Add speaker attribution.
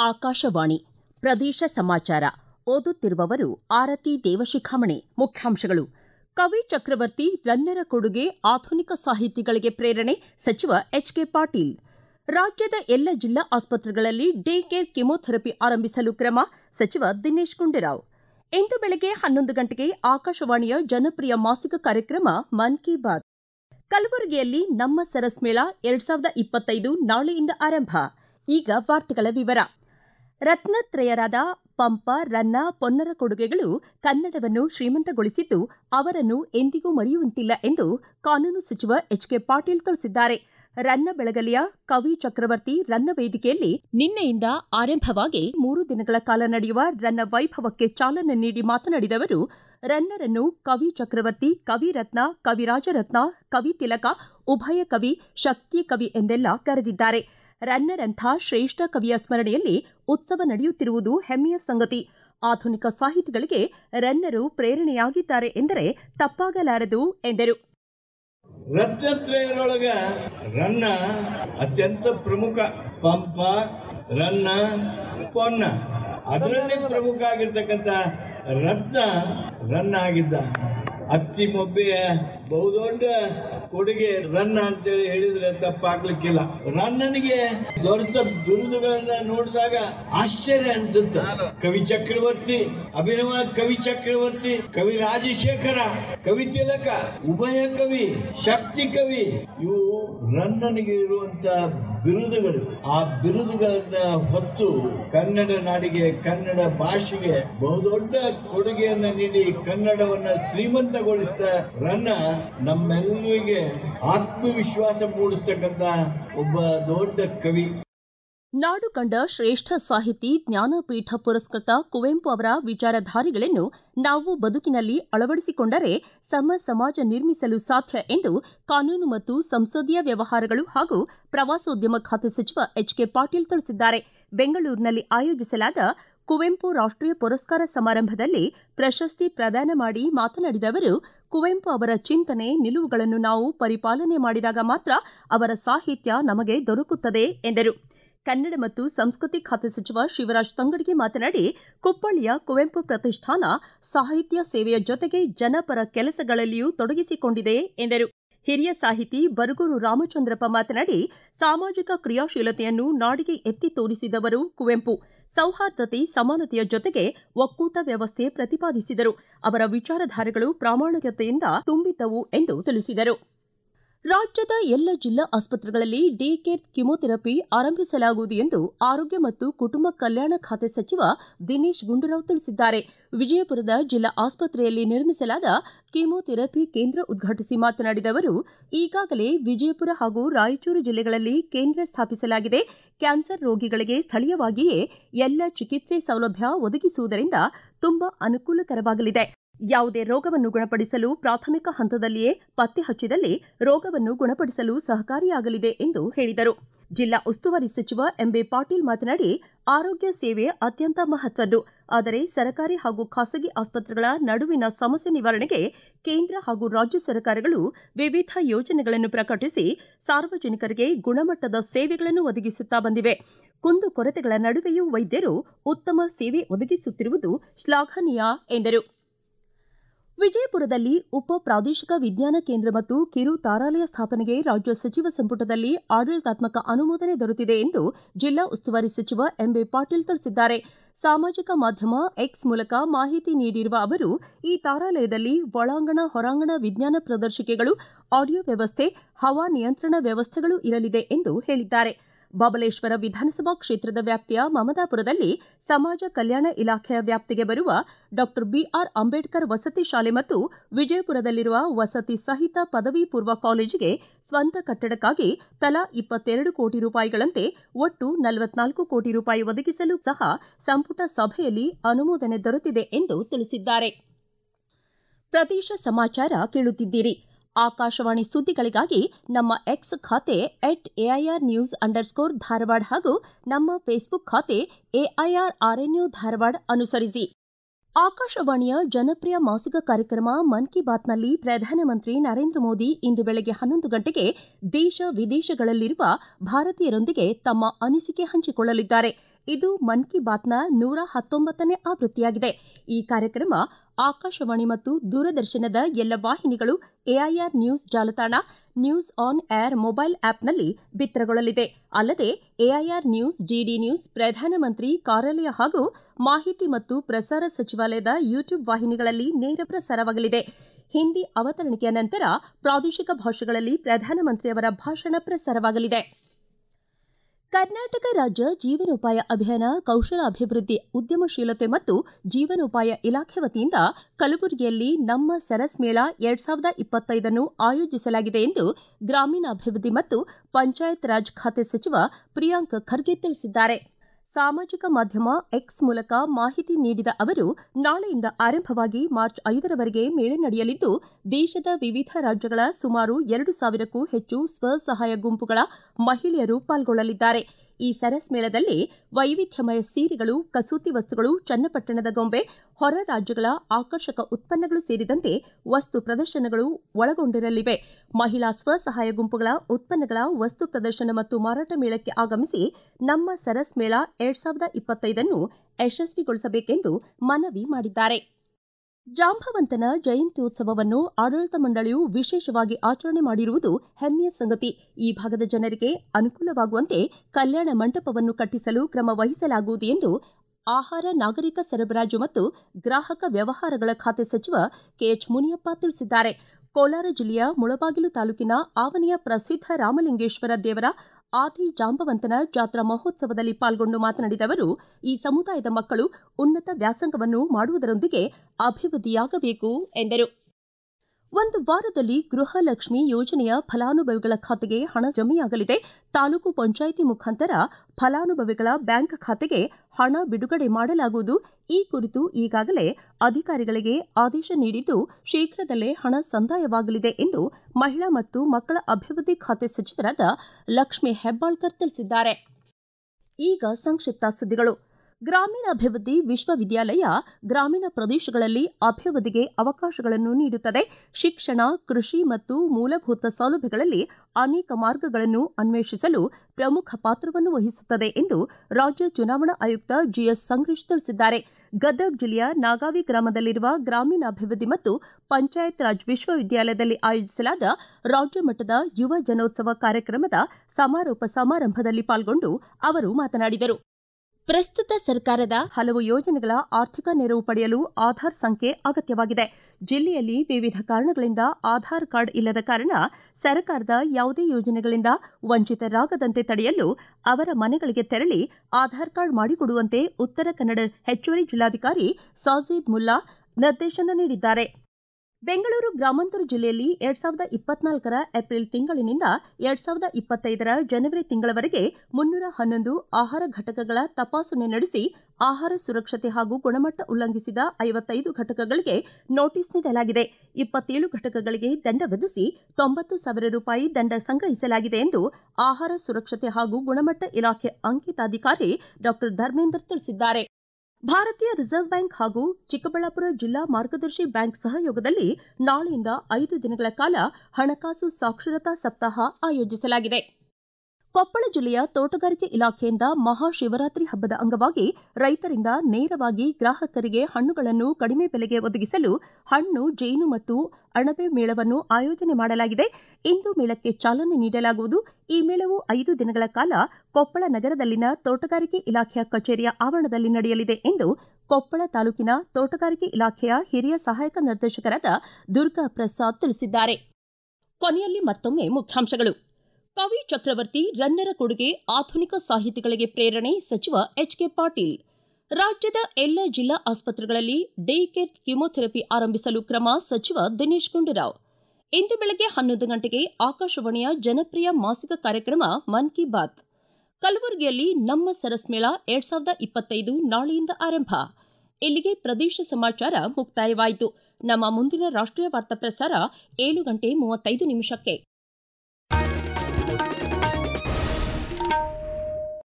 Speaker 1: ಆಕಾಶವಾಣಿ ಪ್ರದೇಶ ಸಮಾಚಾರ ಓದುತ್ತಿರುವವರು ಆರತಿ ದೇವಶಿಖಾಮಣಿ ಮುಖ್ಯಾಂಶಗಳು ಕವಿ ಚಕ್ರವರ್ತಿ ರನ್ನರ ಕೊಡುಗೆ ಆಧುನಿಕ ಸಾಹಿತಿಗಳಿಗೆ ಪ್ರೇರಣೆ ಸಚಿವ ಎಚ್ಕೆ ಪಾಟೀಲ್ ರಾಜ್ಯದ ಎಲ್ಲ ಜಿಲ್ಲಾ ಆಸ್ಪತ್ರೆಗಳಲ್ಲಿ ಡೇ ಕೇರ್ ಕಿಮೋಥೆರಪಿ ಆರಂಭಿಸಲು ಕ್ರಮ ಸಚಿವ ದಿನೇಶ್ ಗುಂಡೂರಾವ್ ಇಂದು ಬೆಳಗ್ಗೆ ಹನ್ನೊಂದು ಗಂಟೆಗೆ ಆಕಾಶವಾಣಿಯ ಜನಪ್ರಿಯ ಮಾಸಿಕ ಕಾರ್ಯಕ್ರಮ ಮನ್ ಕಿ ಬಾತ್ ಕಲಬುರಗಿಯಲ್ಲಿ ನಮ್ಮ ಸರಸ್ ಮೇಳ ಎರಡ್ ಸಾವಿರದ ಇಪ್ಪತ್ತೈದು ನಾಳೆಯಿಂದ ಆರಂಭ ಈಗ ವಾರ್ತೆಗಳ ವಿವರ ರತ್ನತ್ರಯರಾದ ಪಂಪ ರನ್ನ ಪೊನ್ನರ ಕೊಡುಗೆಗಳು ಕನ್ನಡವನ್ನು ಶ್ರೀಮಂತಗೊಳಿಸಿದ್ದು ಅವರನ್ನು ಎಂದಿಗೂ ಮರೆಯುವಂತಿಲ್ಲ ಎಂದು ಕಾನೂನು ಸಚಿವ ಎಚ್ಕೆ ಪಾಟೀಲ್ ತಿಳಿಸಿದ್ದಾರೆ ರನ್ನ ಬೆಳಗಲಿಯ ಕವಿ ಚಕ್ರವರ್ತಿ ರನ್ನ ವೇದಿಕೆಯಲ್ಲಿ ನಿನ್ನೆಯಿಂದ ಆರಂಭವಾಗಿ ಮೂರು ದಿನಗಳ ಕಾಲ ನಡೆಯುವ ರನ್ನ ವೈಭವಕ್ಕೆ ಚಾಲನೆ ನೀಡಿ ಮಾತನಾಡಿದ ಅವರು ರನ್ನರನ್ನು ಕವಿ ಚಕ್ರವರ್ತಿ ಕವಿರತ್ನ ಕವಿರಾಜರತ್ನ ಕವಿ ತಿಲಕ ಉಭಯ ಕವಿ ಶಕ್ತಿ ಕವಿ ಎಂದೆಲ್ಲ ಕರೆದಿದ್ದಾರೆ ರನ್ನರಂಥ ಶ್ರೇಷ್ಠ ಕವಿಯ ಸ್ಮರಣೆಯಲ್ಲಿ ಉತ್ಸವ ನಡೆಯುತ್ತಿರುವುದು ಹೆಮ್ಮೆಯ ಸಂಗತಿ ಆಧುನಿಕ ಸಾಹಿತಿಗಳಿಗೆ ರನ್ನರು ಪ್ರೇರಣೆಯಾಗಿದ್ದಾರೆ ಎಂದರೆ ತಪ್ಪಾಗಲಾರದು ಎಂದರು
Speaker 2: ರತ್ನತ್ರಯರೊಳಗ ರನ್ನ ಅತ್ಯಂತ ಪ್ರಮುಖ ಪಂಪ ರನ್ನ ಪೊನ್ನ ಅದರಲ್ಲಿ ಪ್ರಮುಖ ಆಗಿರ್ತಕ್ಕಂಥ ರತ್ನ ರನ್ನ ಆಗಿದ್ದ ಅತ್ತಿ ಮೊಬ್ಬೆಯ ಬಹುದೊಡ್ಡ ಕೊಡುಗೆ ರನ್ನ ಅಂತೇಳಿ ಹೇಳಿದ್ರೆ ತಪ್ಪಾಗ್ಲಿಕ್ಕಿಲ್ಲ ರನ್ನನಿಗೆ ದೊರೆತ ಬಿರುದುಗಳನ್ನ ನೋಡಿದಾಗ ಆಶ್ಚರ್ಯ ಅನ್ಸುತ್ತ ಕವಿ ಚಕ್ರವರ್ತಿ ಅಭಿನವ ಕವಿ ಚಕ್ರವರ್ತಿ ಕವಿ ರಾಜಶೇಖರ ಕವಿ ತಿಲಕ ಉಭಯ ಕವಿ ಶಕ್ತಿ ಕವಿ ಇವು ರನ್ನನಿಗೆ ಇರುವಂತ ಬಿರುದುಗಳು ಆ ಬಿರುದುಗಳನ್ನ ಹೊತ್ತು ಕನ್ನಡ ನಾಡಿಗೆ ಕನ್ನಡ ಭಾಷೆಗೆ ಬಹುದೊಡ್ಡ ಕೊಡುಗೆಯನ್ನ ನೀಡಿ ಕನ್ನಡವನ್ನ ಶ್ರೀಮಂತಗೊಳಿಸಿದ ರನ್ನ ನಮ್ಮೆಲ್ಲರಿಗೆ ಆತ್ಮವಿಶ್ವಾಸ ಮೂಡಿಸ್ತಕ್ಕಂಥ ಒಬ್ಬ ದೊಡ್ಡ ಕವಿ
Speaker 1: ನಾಡು ಕಂಡ ಶ್ರೇಷ್ಠ ಸಾಹಿತಿ ಜ್ಞಾನಪೀಠ ಪುರಸ್ಕೃತ ಕುವೆಂಪು ಅವರ ವಿಚಾರಧಾರೆಗಳನ್ನು ನಾವು ಬದುಕಿನಲ್ಲಿ ಅಳವಡಿಸಿಕೊಂಡರೆ ಸಮ ಸಮಾಜ ನಿರ್ಮಿಸಲು ಸಾಧ್ಯ ಎಂದು ಕಾನೂನು ಮತ್ತು ಸಂಸದೀಯ ವ್ಯವಹಾರಗಳು ಹಾಗೂ ಪ್ರವಾಸೋದ್ಯಮ ಖಾತೆ ಸಚಿವ ಎಚ್ಕೆ ಪಾಟೀಲ್ ತಿಳಿಸಿದ್ದಾರೆ ಬೆಂಗಳೂರಿನಲ್ಲಿ ಆಯೋಜಿಸಲಾದ ಕುವೆಂಪು ರಾಷ್ಟೀಯ ಪುರಸ್ಕಾರ ಸಮಾರಂಭದಲ್ಲಿ ಪ್ರಶಸ್ತಿ ಪ್ರದಾನ ಮಾಡಿ ಮಾತನಾಡಿದ ಅವರು ಕುವೆಂಪು ಅವರ ಚಿಂತನೆ ನಿಲುವುಗಳನ್ನು ನಾವು ಪರಿಪಾಲನೆ ಮಾಡಿದಾಗ ಮಾತ್ರ ಅವರ ಸಾಹಿತ್ಯ ನಮಗೆ ದೊರಕುತ್ತದೆ ಎಂದರು ಕನ್ನಡ ಮತ್ತು ಸಂಸ್ಕೃತಿ ಖಾತೆ ಸಚಿವ ಶಿವರಾಜ್ ತಂಗಡಿಗೆ ಮಾತನಾಡಿ ಕುಪ್ಪಳ್ಳಿಯ ಕುವೆಂಪು ಪ್ರತಿಷ್ಠಾನ ಸಾಹಿತ್ಯ ಸೇವೆಯ ಜೊತೆಗೆ ಜನಪರ ಕೆಲಸಗಳಲ್ಲಿಯೂ ತೊಡಗಿಸಿಕೊಂಡಿದೆ ಎಂದರು ಹಿರಿಯ ಸಾಹಿತಿ ಬರಗೂರು ರಾಮಚಂದ್ರಪ್ಪ ಮಾತನಾಡಿ ಸಾಮಾಜಿಕ ಕ್ರಿಯಾಶೀಲತೆಯನ್ನು ನಾಡಿಗೆ ಎತ್ತಿ ತೋರಿಸಿದವರು ಕುವೆಂಪು ಸೌಹಾರ್ದತೆ ಸಮಾನತೆಯ ಜೊತೆಗೆ ಒಕ್ಕೂಟ ವ್ಯವಸ್ಥೆ ಪ್ರತಿಪಾದಿಸಿದರು ಅವರ ವಿಚಾರಧಾರೆಗಳು ಪ್ರಾಮಾಣಿಕತೆಯಿಂದ ತುಂಬಿದ್ದವು ಎಂದು ತಿಳಿಸಿದರು ರಾಜ್ಯದ ಎಲ್ಲ ಜಿಲ್ಲಾ ಆಸ್ಪತ್ರೆಗಳಲ್ಲಿ ಡೇ ಕೇರ್ ಕಿಮೋಥೆರಪಿ ಆರಂಭಿಸಲಾಗುವುದು ಎಂದು ಆರೋಗ್ಯ ಮತ್ತು ಕುಟುಂಬ ಕಲ್ಯಾಣ ಖಾತೆ ಸಚಿವ ದಿನೇಶ್ ಗುಂಡೂರಾವ್ ತಿಳಿಸಿದ್ದಾರೆ ವಿಜಯಪುರದ ಜಿಲ್ಲಾ ಆಸ್ಪತ್ರೆಯಲ್ಲಿ ನಿರ್ಮಿಸಲಾದ ಕಿಮೋಥೆರಪಿ ಕೇಂದ್ರ ಉದ್ಘಾಟಿಸಿ ಮಾತನಾಡಿದ ಅವರು ಈಗಾಗಲೇ ವಿಜಯಪುರ ಹಾಗೂ ರಾಯಚೂರು ಜಿಲ್ಲೆಗಳಲ್ಲಿ ಕೇಂದ್ರ ಸ್ಥಾಪಿಸಲಾಗಿದೆ ಕ್ಯಾನ್ಸರ್ ರೋಗಿಗಳಿಗೆ ಸ್ಥಳೀಯವಾಗಿಯೇ ಎಲ್ಲ ಚಿಕಿತ್ಸೆ ಸೌಲಭ್ಯ ಒದಗಿಸುವುದರಿಂದ ತುಂಬಾ ಅನುಕೂಲಕರವಾಗಲಿದೆ ಯಾವುದೇ ರೋಗವನ್ನು ಗುಣಪಡಿಸಲು ಪ್ರಾಥಮಿಕ ಹಂತದಲ್ಲಿಯೇ ಪತ್ತೆ ಹಚ್ಚಿದಲ್ಲಿ ರೋಗವನ್ನು ಗುಣಪಡಿಸಲು ಸಹಕಾರಿಯಾಗಲಿದೆ ಎಂದು ಹೇಳಿದರು ಜಿಲ್ಲಾ ಉಸ್ತುವಾರಿ ಸಚಿವ ಎಂಬಿ ಪಾಟೀಲ್ ಮಾತನಾಡಿ ಆರೋಗ್ಯ ಸೇವೆ ಅತ್ಯಂತ ಮಹತ್ವದ್ದು ಆದರೆ ಸರ್ಕಾರಿ ಹಾಗೂ ಖಾಸಗಿ ಆಸ್ಪತ್ರೆಗಳ ನಡುವಿನ ಸಮಸ್ಯೆ ನಿವಾರಣೆಗೆ ಕೇಂದ್ರ ಹಾಗೂ ರಾಜ್ಯ ಸರ್ಕಾರಗಳು ವಿವಿಧ ಯೋಜನೆಗಳನ್ನು ಪ್ರಕಟಿಸಿ ಸಾರ್ವಜನಿಕರಿಗೆ ಗುಣಮಟ್ಟದ ಸೇವೆಗಳನ್ನು ಒದಗಿಸುತ್ತಾ ಬಂದಿವೆ ಕುಂದುಕೊರತೆಗಳ ನಡುವೆಯೂ ವೈದ್ಯರು ಉತ್ತಮ ಸೇವೆ ಒದಗಿಸುತ್ತಿರುವುದು ಶ್ಲಾಘನೀಯ ಎಂದರು ವಿಜಯಪುರದಲ್ಲಿ ಉಪ ಪ್ರಾದೇಶಿಕ ವಿಜ್ಞಾನ ಕೇಂದ್ರ ಮತ್ತು ಕಿರು ತಾರಾಲಯ ಸ್ಥಾಪನೆಗೆ ರಾಜ್ಯ ಸಚಿವ ಸಂಪುಟದಲ್ಲಿ ಆಡಳಿತಾತ್ಮಕ ಅನುಮೋದನೆ ದೊರೆತಿದೆ ಎಂದು ಜಿಲ್ಲಾ ಉಸ್ತುವಾರಿ ಸಚಿವ ಎಂಬಿ ಪಾಟೀಲ್ ತಿಳಿಸಿದ್ದಾರೆ ಸಾಮಾಜಿಕ ಮಾಧ್ಯಮ ಎಕ್ಸ್ ಮೂಲಕ ಮಾಹಿತಿ ನೀಡಿರುವ ಅವರು ಈ ತಾರಾಲಯದಲ್ಲಿ ಒಳಾಂಗಣ ಹೊರಾಂಗಣ ವಿಜ್ಞಾನ ಪ್ರದರ್ಶಿಕೆಗಳು ಆಡಿಯೋ ವ್ಯವಸ್ಥೆ ಹವಾ ನಿಯಂತ್ರಣ ವ್ಯವಸ್ಥೆಗಳು ಇರಲಿದೆ ಎಂದು ಹೇಳಿದ್ದಾರೆ ಬಬಲೇಶ್ವರ ವಿಧಾನಸಭಾ ಕ್ಷೇತ್ರದ ವ್ಯಾಪ್ತಿಯ ಮಮದಾಪುರದಲ್ಲಿ ಸಮಾಜ ಕಲ್ಯಾಣ ಇಲಾಖೆಯ ವ್ಯಾಪ್ತಿಗೆ ಬರುವ ಡಾಕ್ಟರ್ ಬಿಆರ್ ಅಂಬೇಡ್ಕರ್ ವಸತಿ ಶಾಲೆ ಮತ್ತು ವಿಜಯಪುರದಲ್ಲಿರುವ ವಸತಿ ಸಹಿತ ಪದವಿ ಪೂರ್ವ ಕಾಲೇಜಿಗೆ ಸ್ವಂತ ಕಟ್ಟಡಕ್ಕಾಗಿ ತಲಾ ಇಪ್ಪತ್ತೆರಡು ಕೋಟಿ ರೂಪಾಯಿಗಳಂತೆ ಒಟ್ಟು ನಲವತ್ನಾಲ್ಕು ಕೋಟಿ ರೂಪಾಯಿ ಒದಗಿಸಲು ಸಹ ಸಂಪುಟ ಸಭೆಯಲ್ಲಿ ಅನುಮೋದನೆ ದೊರೆತಿದೆ ಎಂದು ತಿಳಿಸಿದ್ದಾರೆ ಪ್ರದೇಶ ಸಮಾಚಾರ ಕೇಳುತ್ತಿದ್ದೀರಿ ಆಕಾಶವಾಣಿ ಸುದ್ದಿಗಳಿಗಾಗಿ ನಮ್ಮ ಎಕ್ಸ್ ಖಾತೆ at AIR news underscore Dharwad ಹಾಗೂ ನಮ್ಮ ಫೇಸ್ಬುಕ್ ಖಾತೆ ಎಐಆರ್ ಆರ್ಎನ್ಯು ಧಾರವಾಡ ಅನುಸರಿಸಿ ಆಕಾಶವಾಣಿಯ ಜನಪ್ರಿಯ ಮಾಸಿಕ ಕಾರ್ಯಕ್ರಮ ಮನ್ ಕಿ ಬಾತ್ನಲ್ಲಿ ಪ್ರಧಾನಮಂತ್ರಿ ನರೇಂದ್ರ ಮೋದಿ ಇಂದು ಬೆಳಗ್ಗೆ ಹನ್ನೊಂದು ಗಂಟೆಗೆ ದೇಶ ವಿದೇಶಗಳಲ್ಲಿರುವ ಭಾರತೀಯರೊಂದಿಗೆ ತಮ್ಮ ಅನಿಸಿಕೆ ಹಂಚಿಕೊಳ್ಳಲಿದ್ದಾರೆ ಇದು ಮನ್ ಕಿ ಬಾತ್ನ ನೂರ ಹತ್ತೊಂಬತ್ತನೇ ಆವೃತ್ತಿಯಾಗಿದೆ ಈ ಕಾರ್ಯಕ್ರಮ ಆಕಾಶವಾಣಿ ಮತ್ತು ದೂರದರ್ಶನದ ಎಲ್ಲ ವಾಹಿನಿಗಳು ಎಐಆರ್ ನ್ಯೂಸ್ ಜಾಲತಾಣ ನ್ಯೂಸ್ ಆನ್ ಏರ್ ಮೊಬೈಲ್ ಆಪ್ನಲ್ಲಿ ಬಿತ್ತರಗೊಳ್ಳಲಿದೆ ಅಲ್ಲದೆ ಎಐಆರ್ ನ್ಯೂಸ್ ಡಿಡಿ ನ್ಯೂಸ್ ಪ್ರಧಾನಮಂತ್ರಿ ಕಾರ್ಯಾಲಯ ಹಾಗೂ ಮಾಹಿತಿ ಮತ್ತು ಪ್ರಸಾರ ಸಚಿವಾಲಯದ ಯೂಟ್ಯೂಬ್ ವಾಹಿನಿಗಳಲ್ಲಿ ನೇರ ಪ್ರಸಾರವಾಗಲಿದೆ ಹಿಂದಿ ಅವತರಣಿಕೆಯ ನಂತರ ಪ್ರಾದೇಶಿಕ ಭಾಷೆಗಳಲ್ಲಿ ಪ್ರಧಾನಮಂತ್ರಿಯವರ ಭಾಷಣ ಪ್ರಸಾರವಾಗಲಿದೆ ಕರ್ನಾಟಕ ರಾಜ್ಯ ಜೀವನೋಪಾಯ ಅಭಿಯಾನ ಕೌಶಲ ಅಭಿವೃದ್ಧಿ ಉದ್ಯಮಶೀಲತೆ ಮತ್ತು ಜೀವನೋಪಾಯ ಇಲಾಖೆ ವತಿಯಿಂದ ಕಲಬುರಗಿಯಲ್ಲಿ ನಮ್ಮ ಸರಸ್ ಮೇಳ ಎರಡ್ ಸಾವಿರದ ಇಪ್ಪತ್ತೈದನ್ನು ಆಯೋಜಿಸಲಾಗಿದೆ ಎಂದು ಗ್ರಾಮೀಣಾಭಿವೃದ್ಧಿ ಮತ್ತು ಪಂಚಾಯತ್ ರಾಜ್ ಖಾತೆ ಸಚಿವ ಪ್ರಿಯಾಂಕ್ ಖರ್ಗೆ ತಿಳಿಸಿದ್ದಾರೆ ಸಾಮಾಜಿಕ ಮಾಧ್ಯಮ ಎಕ್ಸ್ ಮೂಲಕ ಮಾಹಿತಿ ನೀಡಿದ ಅವರು ನಾಳೆಯಿಂದ ಆರಂಭವಾಗಿ ಮಾರ್ಚ್ ಐದರವರೆಗೆ ಮೇಳ ನಡೆಯಲಿದ್ದು ದೇಶದ ವಿವಿಧ ರಾಜ್ಯಗಳ ಸುಮಾರು ಎರಡು ಸಾವಿರಕ್ಕೂ ಹೆಚ್ಚು ಸ್ವಸಹಾಯ ಗುಂಪುಗಳ ಮಹಿಳೆಯರು ಪಾಲ್ಗೊಳ್ಳಲಿದ್ದಾರೆ ಈ ಸರಸ್ ಮೇಳದಲ್ಲಿ ವೈವಿಧ್ಯಮಯ ಸೀರೆಗಳು ಕಸೂತಿ ವಸ್ತುಗಳು ಚನ್ನಪಟ್ಟಣದ ಗೊಂಬೆ ಹೊರ ರಾಜ್ಯಗಳ ಆಕರ್ಷಕ ಉತ್ಪನ್ನಗಳು ಸೇರಿದಂತೆ ವಸ್ತು ಪ್ರದರ್ಶನಗಳು ಒಳಗೊಂಡಿರಲಿವೆ ಮಹಿಳಾ ಸ್ವಸಹಾಯ ಗುಂಪುಗಳ ಉತ್ಪನ್ನಗಳ ವಸ್ತು ಪ್ರದರ್ಶನ ಮತ್ತು ಮಾರಾಟ ಮೇಳಕ್ಕೆ ಆಗಮಿಸಿ ನಮ್ಮ ಸರಸ್ ಮೇಳ ಎರಡ್ ಸಾವಿರದ ಇಪ್ಪತ್ತೈದನ್ನು ಯಶಸ್ವಿಗೊಳಿಸಬೇಕೆಂದು ಮನವಿ ಮಾಡಿದ್ದಾರೆ ಜಾಂಬವಂತನ ಜಯಂತ್ಯೋತ್ಸವವನ್ನು ಆಡಳಿತ ಮಂಡಳಿಯು ವಿಶೇಷವಾಗಿ ಆಚರಣೆ ಮಾಡಿರುವುದು ಹೆಮ್ಮೆಯ ಸಂಗತಿ ಈ ಭಾಗದ ಜನರಿಗೆ ಅನುಕೂಲವಾಗುವಂತೆ ಕಲ್ಯಾಣ ಮಂಟಪವನ್ನು ಕಟ್ಟಿಸಲು ಕ್ರಮ ವಹಿಸಲಾಗುವುದು ಎಂದು ಆಹಾರ ನಾಗರಿಕ ಸರಬರಾಜು ಮತ್ತು ಗ್ರಾಹಕ ವ್ಯವಹಾರಗಳ ಖಾತೆ ಸಚಿವ ಕೆಎಚ್ ಮುನಿಯಪ್ಪ ತಿಳಿಸಿದ್ದಾರೆ ಕೋಲಾರ ಜಿಲ್ಲೆಯ ಮುಳಬಾಗಿಲು ತಾಲೂಕಿನ ಆವನೆಯ ಪ್ರಸಿದ್ಧ ರಾಮಲಿಂಗೇಶ್ವರ ದೇವರ ಆದಿ ಜಾಂಬವಂತನ ಜಾತ್ರಾ ಮಹೋತ್ಸವದಲ್ಲಿ ಪಾಲ್ಗೊಂಡು ಮಾತನಾಡಿದ ಅವರು ಈ ಸಮುದಾಯದ ಮಕ್ಕಳು ಉನ್ನತ ವ್ಯಾಸಂಗವನ್ನು ಮಾಡುವುದರೊಂದಿಗೆ ಅಭಿವೃದ್ಧಿಯಾಗಬೇಕು ಎಂದರು ಒಂದು ವಾರದಲ್ಲಿ ಗೃಹಲಕ್ಷ್ಮಿ ಯೋಜನೆಯ ಫಲಾನುಭವಿಗಳ ಖಾತೆಗೆ ಹಣ ಜಮೆಯಾಗಲಿದೆ ತಾಲೂಕು ಪಂಚಾಯಿತಿ ಮುಖಾಂತರ ಫಲಾನುಭವಿಗಳ ಬ್ಯಾಂಕ್ ಖಾತೆಗೆ ಹಣ ಬಿಡುಗಡೆ ಮಾಡಲಾಗುವುದು ಈ ಕುರಿತು ಈಗಾಗಲೇ ಅಧಿಕಾರಿಗಳಿಗೆ ಆದೇಶ ನೀಡಿದ್ದು ಶೀಘ್ರದಲ್ಲೇ ಹಣ ಸಂದಾಯವಾಗಲಿದೆ ಎಂದು ಮಹಿಳಾ ಮತ್ತು ಮಕ್ಕಳ ಅಭಿವೃದ್ಧಿ ಖಾತೆ ಸಚಿವರಾದ ಲಕ್ಷ್ಮೀ ಹೆಬ್ಬಾಳ್ಕರ್ ತಿಳಿಸಿದ್ದಾರೆ ಈಗ ಸಂಕ್ಷಿಪ್ತ ಸುದ್ದಿಗಳು ಗ್ರಾಮೀಣಾಭಿವೃದ್ಧಿ ವಿಶ್ವವಿದ್ಯಾಲಯ ಗ್ರಾಮೀಣ ಪ್ರದೇಶಗಳಲ್ಲಿ ಅಭಿವೃದ್ಧಿಗೆ ಅವಕಾಶಗಳನ್ನು ನೀಡುತ್ತದೆ ಶಿಕ್ಷಣ ಕೃಷಿ ಮತ್ತು ಮೂಲಭೂತ ಸೌಲಭ್ಯಗಳಲ್ಲಿ ಅನೇಕ ಮಾರ್ಗಗಳನ್ನು ಅನ್ವೇಷಿಸಲು ಪ್ರಮುಖ ಪಾತ್ರವನ್ನು ವಹಿಸುತ್ತದೆ ಎಂದು ರಾಜ್ಯ ಚುನಾವಣಾ ಆಯುಕ್ತ ಜಿಎಸ್ ಸಂಗ್ರೇಶ್ ತಿಳಿಸಿದ್ದಾರೆ ಗದಗ ಜಿಲ್ಲೆಯ ನಾಗಾವಿ ಗ್ರಾಮದಲ್ಲಿರುವ ಗ್ರಾಮೀಣಾಭಿವೃದ್ಧಿ ಮತ್ತು ಪಂಚಾಯತ್ ರಾಜ್ ವಿಶ್ವವಿದ್ಯಾಲಯದಲ್ಲಿ ಆಯೋಜಿಸಲಾದ ರಾಜ್ಯ ಮಟ್ಟದ ಯುವ ಜನೋತ್ಸವ ಕಾರ್ಯಕ್ರಮದ ಸಮಾರೋಪ ಸಮಾರಂಭದಲ್ಲಿ ಪಾಲ್ಗೊಂಡು ಅವರು ಮಾತನಾಡಿದರು ಪ್ರಸ್ತುತ ಸರ್ಕಾರದ ಹಲವು ಯೋಜನೆಗಳ ಆರ್ಥಿಕ ನೆರವು ಪಡೆಯಲು ಆಧಾರ್ ಸಂಖ್ಯೆ ಅಗತ್ಯವಾಗಿದೆ ಜಿಲ್ಲೆಯಲ್ಲಿ ವಿವಿಧ ಕಾರಣಗಳಿಂದ ಆಧಾರ್ ಕಾರ್ಡ್ ಇಲ್ಲದ ಕಾರಣ ಸರ್ಕಾರದ ಯಾವುದೇ ಯೋಜನೆಗಳಿಂದ ವಂಚಿತರಾಗದಂತೆ ತಡೆಯಲು ಅವರ ಮನೆಗಳಿಗೆ ತೆರಳಿ ಆಧಾರ್ ಕಾರ್ಡ್ ಮಾಡಿಕೊಡುವಂತೆ ಉತ್ತರ ಕನ್ನಡ ಹೆಚ್ಚುವರಿ ಜಿಲ್ಲಾಧಿಕಾರಿ ಸಾಜೀದ್ ಮುಲ್ಲಾ ನಿರ್ದೇಶನ ನೀಡಿದ್ದಾರೆ ಬೆಂಗಳೂರು ಗ್ರಾಮಾಂತರ ಜಿಲ್ಲೆಯಲ್ಲಿ ಎರಡ್ ಸಾವಿರದ ಇಪ್ಪತ್ನಾಲ್ಕರ ಏಪ್ರಿಲ್ ತಿಂಗಳಿನಿಂದ ಎರಡ್ ಸಾವಿರದ ಇಪ್ಪತ್ತೈದರ ಜನವರಿ ತಿಂಗಳವರೆಗೆ ಮುನ್ನೂರ ಹನ್ನೊಂದು ಆಹಾರ ಘಟಕಗಳ ತಪಾಸಣೆ ನಡೆಸಿ ಆಹಾರ ಸುರಕ್ಷತೆ ಹಾಗೂ ಗುಣಮಟ್ಟ ಉಲ್ಲಂಘಿಸಿದ ಐವತ್ತೈದು ಘಟಕಗಳಿಗೆ ನೋಟಿಸ್ ನೀಡಲಾಗಿದೆ ಇಪ್ಪತ್ತೇಳು ಘಟಕಗಳಿಗೆ ದಂಡ ವಿಧಿಸಿ ತೊಂಬತ್ತು ಸಾವಿರ ರೂಪಾಯಿ ದಂಡ ಸಂಗ್ರಹಿಸಲಾಗಿದೆ ಎಂದು ಆಹಾರ ಸುರಕ್ಷತೆ ಹಾಗೂ ಗುಣಮಟ್ಟ ಇಲಾಖೆ ಅಂಕಿತಾಧಿಕಾರಿ ಡಾಕ್ಟರ್ ಧರ್ಮೇಂದರ್ ತಿಳಿಸಿದ್ದಾರೆ ಭಾರತೀಯ ರಿಸರ್ವ್ ಬ್ಯಾಂಕ್ ಹಾಗೂ ಚಿಕ್ಕಬಳ್ಳಾಪುರ ಜಿಲ್ಲಾ ಮಾರ್ಗದರ್ಶಿ ಬ್ಯಾಂಕ್ ಸಹಯೋಗದಲ್ಲಿ ನಾಳೆಯಿಂದ ಐದು ದಿನಗಳ ಕಾಲ ಹಣಕಾಸು ಸಾಕ್ಷರತಾ ಸಪ್ತಾಹ ಆಯೋಜಿಸಲಾಗಿದೆ ಕೊಪ್ಪಳ ಜಿಲ್ಲೆಯ ತೋಟಗಾರಿಕೆ ಇಲಾಖೆಯಿಂದ ಮಹಾಶಿವರಾತ್ರಿ ಹಬ್ಬದ ಅಂಗವಾಗಿ ರೈತರಿಂದ ನೇರವಾಗಿ ಗ್ರಾಹಕರಿಗೆ ಹಣ್ಣುಗಳನ್ನು ಕಡಿಮೆ ಬೆಲೆಗೆ ಒದಗಿಸಲು ಹಣ್ಣು ಜೇನು ಮತ್ತು ಅಣಬೆ ಮೇಳವನ್ನು ಆಯೋಜನೆ ಮಾಡಲಾಗಿದೆ ಇಂದು ಮೇಳಕ್ಕೆ ಚಾಲನೆ ನೀಡಲಾಗುವುದು ಈ ಮೇಳವು ಐದು ದಿನಗಳ ಕಾಲ ಕೊಪ್ಪಳ ನಗರದಲ್ಲಿನ ತೋಟಗಾರಿಕೆ ಇಲಾಖೆಯ ಕಚೇರಿಯ ಆವರಣದಲ್ಲಿ ನಡೆಯಲಿದೆ ಎಂದು ಕೊಪ್ಪಳ ತಾಲೂಕಿನ ತೋಟಗಾರಿಕೆ ಇಲಾಖೆಯ ಹಿರಿಯ ಸಹಾಯಕ ನಿರ್ದೇಶಕರಾದ ದುರ್ಗಾ ಪ್ರಸಾದ್ ತಿಳಿಸಿದ್ದಾರೆ ಕೊನೆಯಲ್ಲಿ ಮತ್ತೊಮ್ಮೆ ಮುಖ್ಯಾಂಶಗಳು ಕವಿ ಚಕ್ರವರ್ತಿ ರನ್ನರ ಕೊಡುಗೆ ಆಧುನಿಕ ಸಾಹಿತಿಗಳಿಗೆ ಪ್ರೇರಣೆ ಸಚಿವ ಎಚ್ಕೆ ಪಾಟೀಲ್ ರಾಜ್ಯದ ಎಲ್ಲ ಜಿಲ್ಲಾ ಆಸ್ಪತ್ರೆಗಳಲ್ಲಿ ಡೇ ಕೇರ್ ಕಿಮೋಥೆರಪಿ ಆರಂಭಿಸಲು ಕ್ರಮ ಸಚಿವ ದಿನೇಶ್ ಗುಂಡೂರಾವ್ ಇಂದು ಬೆಳಗ್ಗೆ ಹನ್ನೊಂದು ಗಂಟೆಗೆ ಆಕಾಶವಾಣಿಯ ಜನಪ್ರಿಯ ಮಾಸಿಕ ಕಾರ್ಯಕ್ರಮ ಮನ್ ಕಿ ಬಾತ್ ಕಲಬುರಗಿಯಲ್ಲಿ ನಮ್ಮ ಸರಸ್ ಮೇಳ ಎರಡ್ ಸಾವಿರದ ಇಪ್ಪತ್ತೈದು ನಾಳೆಯಿಂದ ಆರಂಭ ಇಲ್ಲಿಗೆ ಪ್ರದೇಶ ಸಮಾಚಾರ ಮುಕ್ತಾಯವಾಯಿತು ನಮ್ಮ ಮುಂದಿನ ರಾಷ್ಟ್ರೀಯ ವಾರ್ತಾ ಪ್ರಸಾರ ಏಳು ಗಂಟೆ ಮೂವತ್ತೈದು ನಿಮಿಷಕ್ಕೆ